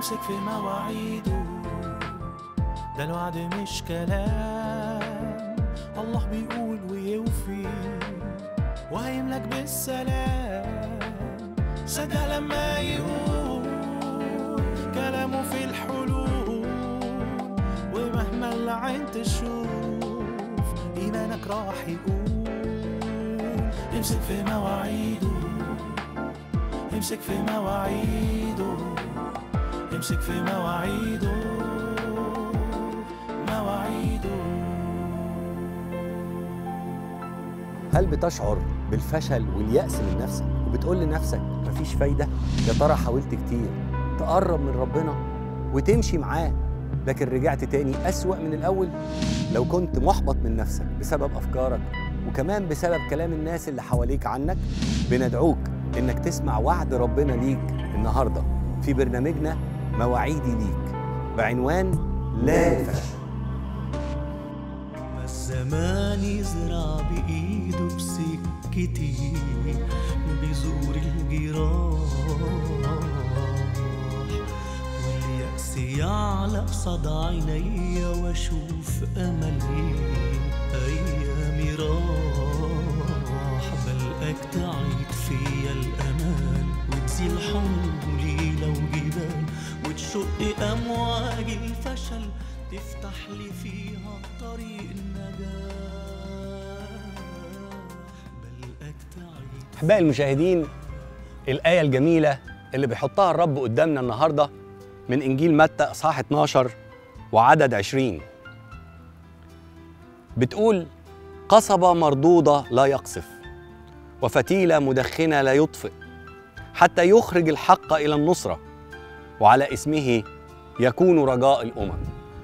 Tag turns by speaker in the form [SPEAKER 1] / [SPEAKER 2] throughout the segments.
[SPEAKER 1] امسك في مواعيده ده الوعد مش كلام الله بيقول ويوفي وهيملك بالسلام صدق لما يقول كلامه في الحلول ومهما العين تشوف إيمانك راح يقول امسك في مواعيده امسك في مواعيده امسك في مواعيده مواعيده
[SPEAKER 2] هل بتشعر بالفشل واليأس من نفسك وبتقول لنفسك مفيش فايدة؟ يا ترى حاولت كتير تقرب من ربنا وتمشي معاه لكن رجعت تاني أسوأ من الأول؟ لو كنت محبط من نفسك بسبب أفكارك وكمان بسبب كلام الناس اللي حواليك عنك بندعوك إنك تسمع وعد ربنا ليك النهاردة في برنامجنا مواعيدي ليك بعنوان لا الفشل
[SPEAKER 1] ما الزمان يزرع بإيده بسكتي بزور الجراح واليأس يعلى قصاد عيني واشوف أملي أيامي راح بلقاك تعيد فيا الأمان وتزيل حمولي لو جبال وتشق أمواج الفشل تفتح لي فيها طريق النجاح بلقاك تعيد
[SPEAKER 2] أحبائي المشاهدين الآية الجميلة اللي بيحطها الرب قدامنا النهاردة من إنجيل متى إصحاح 12 وعدد 20 بتقول قصبة مردودة لا يقصف وفتيلة مدخنة لا يطفئ حتى يخرج الحق إلى النصرة وعلى اسمه يكون رجاء الأمم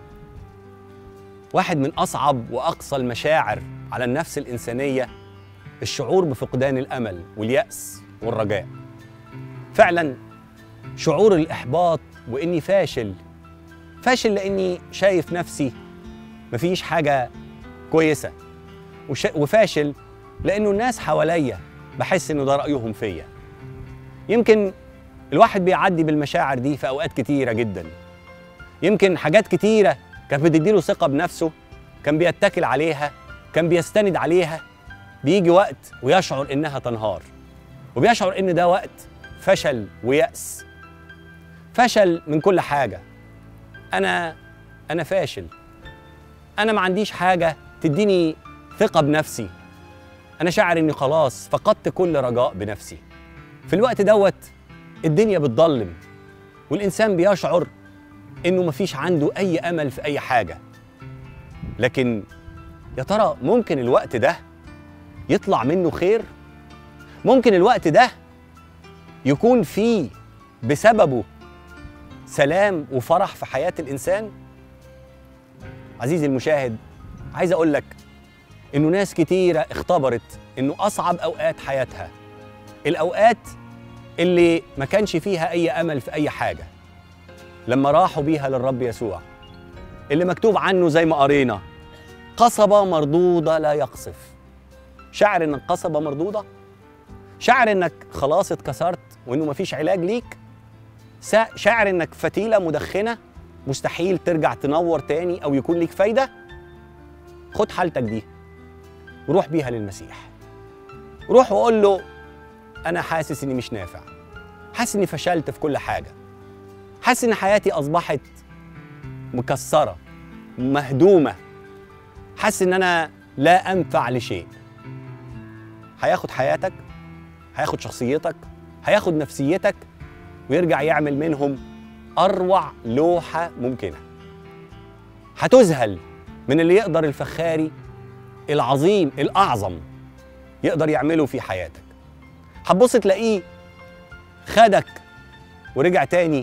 [SPEAKER 2] واحد من أصعب وأقصى المشاعر على النفس الإنسانية الشعور بفقدان الامل والياس والرجاء فعلا شعور الاحباط واني فاشل فاشل لاني شايف نفسي مفيش حاجه كويسه وش- وفاشل لانه الناس حواليا بحس انه ده رايهم فيا يمكن الواحد بيعدي بالمشاعر دي في اوقات كتيره جدا يمكن حاجات كتيره كانت بتديله ثقه بنفسه كان بيتكل عليها كان بيستند عليها بيجي وقت ويشعر انها تنهار وبيشعر ان ده وقت فشل ويأس فشل من كل حاجة أنا أنا فاشل أنا ما عنديش حاجة تديني ثقة بنفسي أنا شاعر إني خلاص فقدت كل رجاء بنفسي في الوقت دوت الدنيا بتضلم والإنسان بيشعر إنه مفيش عنده أي أمل في أي حاجة لكن يا ترى ممكن الوقت ده يطلع منه خير ممكن الوقت ده يكون فيه بسببه سلام وفرح في حياة الإنسان عزيزي المشاهد عايز أقول لك إنه ناس كتيرة اختبرت إنه أصعب أوقات حياتها الأوقات اللي ما كانش فيها أي أمل في أي حاجة لما راحوا بيها للرب يسوع اللي مكتوب عنه زي ما قرينا قصبة مردودة لا يقصف شاعر انك قصبة مردودة شاعر انك خلاص اتكسرت وانه مفيش علاج ليك سا- شاعر انك فتيلة مدخنة مستحيل ترجع تنور تاني او يكون ليك فايدة خد حالتك دي وروح بيها للمسيح روح وقول له انا حاسس اني مش نافع حاسس اني فشلت في كل حاجة حاسس ان حياتي اصبحت مكسرة مهدومة حاسس ان انا لا انفع لشيء هياخد حياتك هياخد شخصيتك هياخد نفسيتك ويرجع يعمل منهم اروع لوحه ممكنه هتذهل من اللي يقدر الفخاري العظيم الاعظم يقدر يعمله في حياتك هتبص تلاقيه خدك ورجع تاني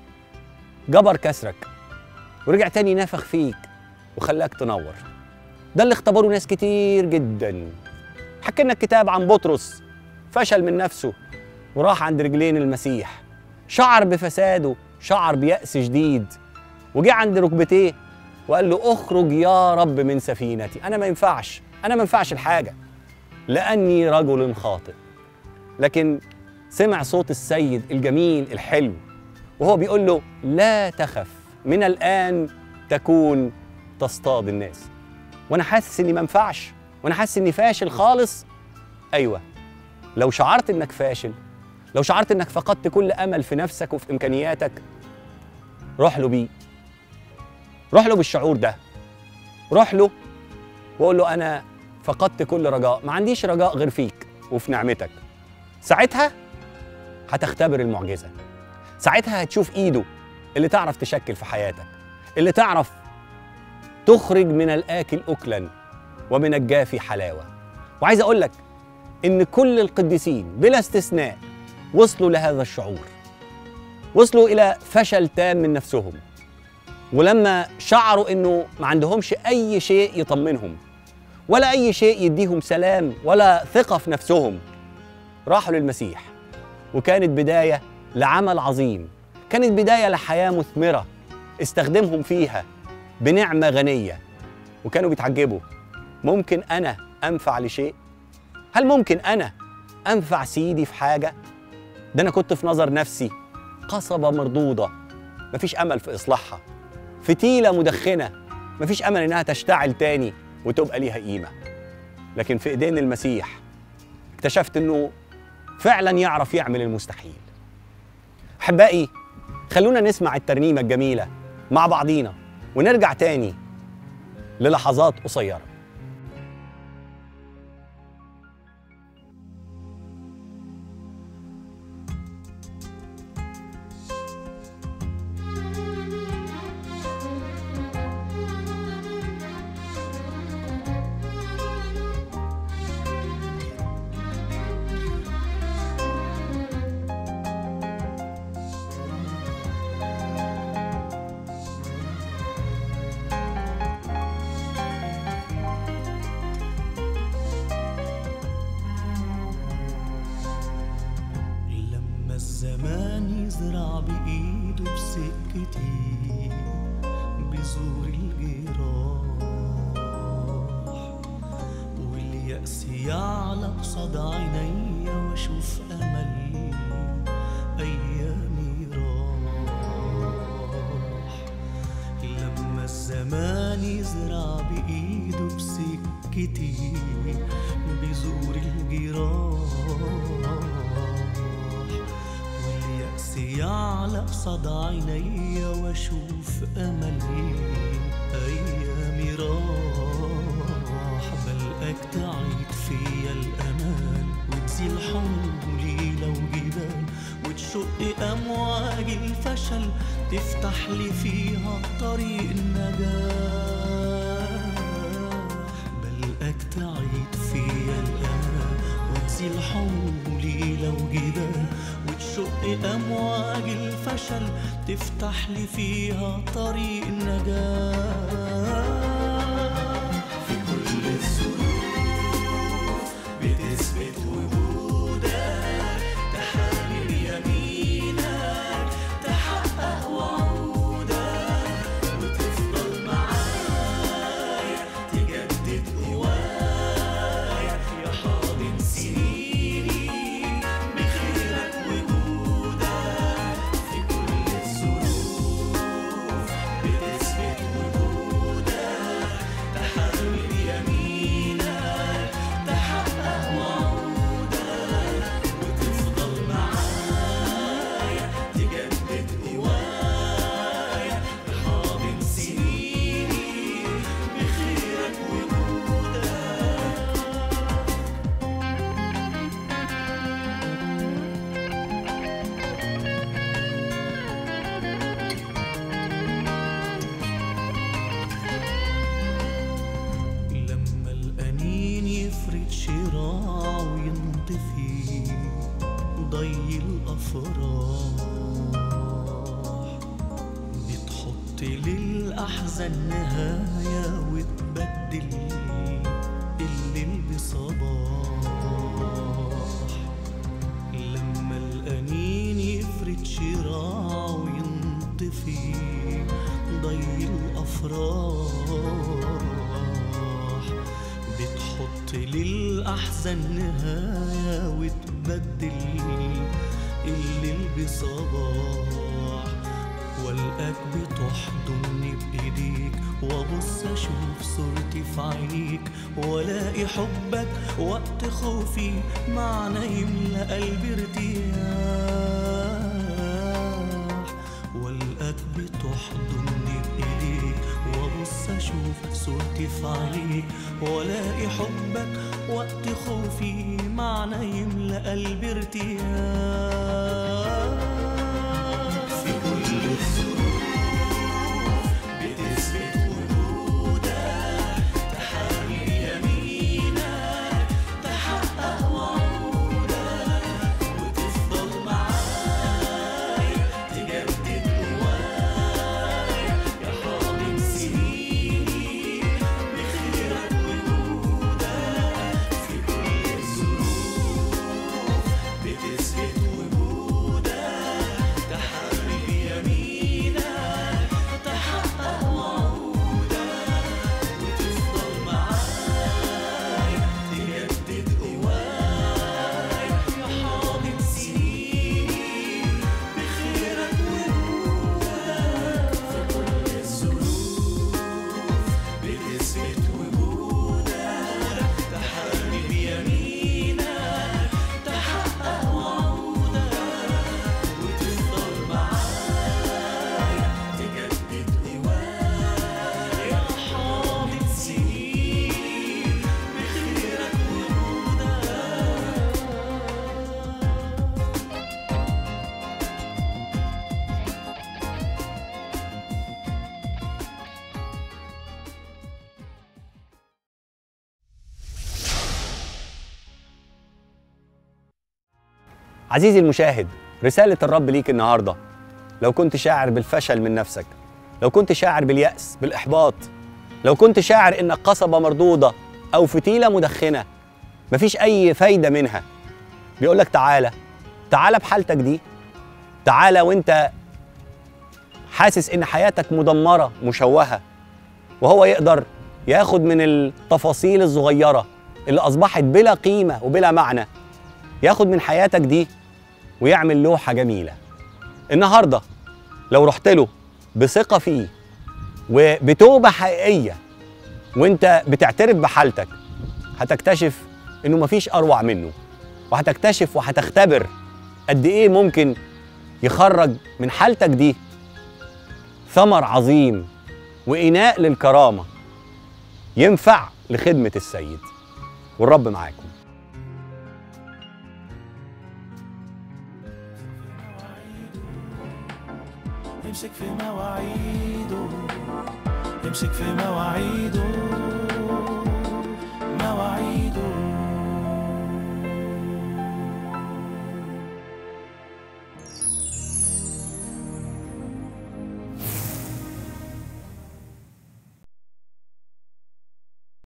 [SPEAKER 2] جبر كسرك ورجع تاني نفخ فيك وخلاك تنور ده اللي اختبره ناس كتير جدا حكى لنا الكتاب عن بطرس فشل من نفسه وراح عند رجلين المسيح شعر بفساده شعر بيأس شديد وجه عند ركبتيه وقال له اخرج يا رب من سفينتي انا ما ينفعش انا ما ينفعش الحاجه لاني رجل خاطئ لكن سمع صوت السيد الجميل الحلو وهو بيقول له لا تخف من الآن تكون تصطاد الناس وأنا حاسس إني ما ينفعش وأنا حاسس إني فاشل خالص أيوه لو شعرت إنك فاشل لو شعرت إنك فقدت كل أمل في نفسك وفي إمكانياتك روح له بيه روح له بالشعور ده روح له وقول له أنا فقدت كل رجاء ما عنديش رجاء غير فيك وفي نعمتك ساعتها هتختبر المعجزة ساعتها هتشوف إيده اللي تعرف تشكل في حياتك اللي تعرف تخرج من الآكل أكلا ومن الجافي حلاوة وعايز أقول لك إن كل القديسين بلا استثناء وصلوا لهذا الشعور وصلوا إلى فشل تام من نفسهم ولما شعروا إنه ما عندهمش أي شيء يطمنهم ولا أي شيء يديهم سلام ولا ثقة في نفسهم راحوا للمسيح وكانت بداية لعمل عظيم كانت بداية لحياة مثمرة استخدمهم فيها بنعمة غنية وكانوا بيتعجبوا ممكن أنا أنفع لشيء؟ هل ممكن أنا أنفع سيدي في حاجة؟ ده أنا كنت في نظر نفسي قصبة مردودة مفيش أمل في إصلاحها فتيلة مدخنة مفيش أمل إنها تشتعل تاني وتبقى ليها قيمة لكن في إيدين المسيح اكتشفت إنه فعلا يعرف يعمل المستحيل أحبائي خلونا نسمع الترنيمة الجميلة مع بعضينا ونرجع تاني للحظات قصيرة
[SPEAKER 1] لما الزمان يزرع بإيده بسكتي بزور الجراح واليأس يعلى قصاد عيني واشوف أمل أيامي راح لما الزمان يزرع بإيده بسكتي بزور الجراح واليأس يعلى قصاد عيني واشوف أملي أيامي راح بلقاك تعيد فيا الأمان وتزيل حمولي لو جبال وتشق أمواج الفشل تفتح لي فيها طريق النجاة بلقاك تعيد فيا الأمان وتزيل حمولي لو جبال وتشق أمواج الفشل تفتح لي فيها طريق النجاة في كل الظروف بتثبت وجودك تحامل يمينك تحقق وعودك وتفضل معايا تجدد قوايا يا حاضن سنيني بخيرك وجودك في كل الظروف بتثبت وجودك تحمل يمينك تحقق وعودك وتفضل معايا تجدد قوايا يا حاضن سنيني بخيرك وجودك لما الأنين يفرد شراع وينطفي ضي الأفراح بتحط للأحزان نهاية وتبدل الليل بصباح لما الأنين يفرد شراع وينطفي ضي الأفراح بتحط للأحزان نهاية وتبدل الليل بصباح والقاك بتحضني بايديك وابص اشوف صورتي في عينيك والاقي حبك وقت خوفي معنى يملى قلبي ارتياح والقاك بتحضني بايديك وابص اشوف صورتي في عينيك والاقي حبك وقت خوفي معنى يملى قلبي ارتياح في كل الظروف بتثبت وجودك تحامي يمينك تحقق وعودك وتفضل معايا تجدد جوايا يا حاضن سنيني بخيرك وجودك في كل الظروف بتثبت وجودك تحرك يمينك تحقق وعودك وتفضل معايا تجدد جوايا يا حاضن سنيني بخيرك وجودك في كل الظروف بتثبت وجودك تحرك يمينك تحقق وعودك وتفضل معايا تجدد جوايا يا حاضن سنيني بخيرك وجودك
[SPEAKER 2] عزيزي المشاهد رسالة الرب ليك النهاردة لو كنت شاعر بالفشل من نفسك لو كنت شاعر باليأس بالإحباط لو كنت شاعر إنك قصبة مردودة أو فتيلة مدخنة مفيش أي فايدة منها بيقولك تعالى تعالى بحالتك دي تعالى وانت حاسس إن حياتك مدمرة مشوهة وهو يقدر ياخد من التفاصيل الصغيرة اللي أصبحت بلا قيمة وبلا معنى ياخد من حياتك دي ويعمل لوحة جميلة النهاردة لو رحت له بثقة فيه وبتوبة حقيقية وانت بتعترف بحالتك هتكتشف انه مفيش اروع منه وهتكتشف وهتختبر قد ايه ممكن يخرج من حالتك دي ثمر عظيم وإناء للكرامة ينفع لخدمة السيد والرب معاكم
[SPEAKER 3] يمسك في مواعيده يمسك في مواعيده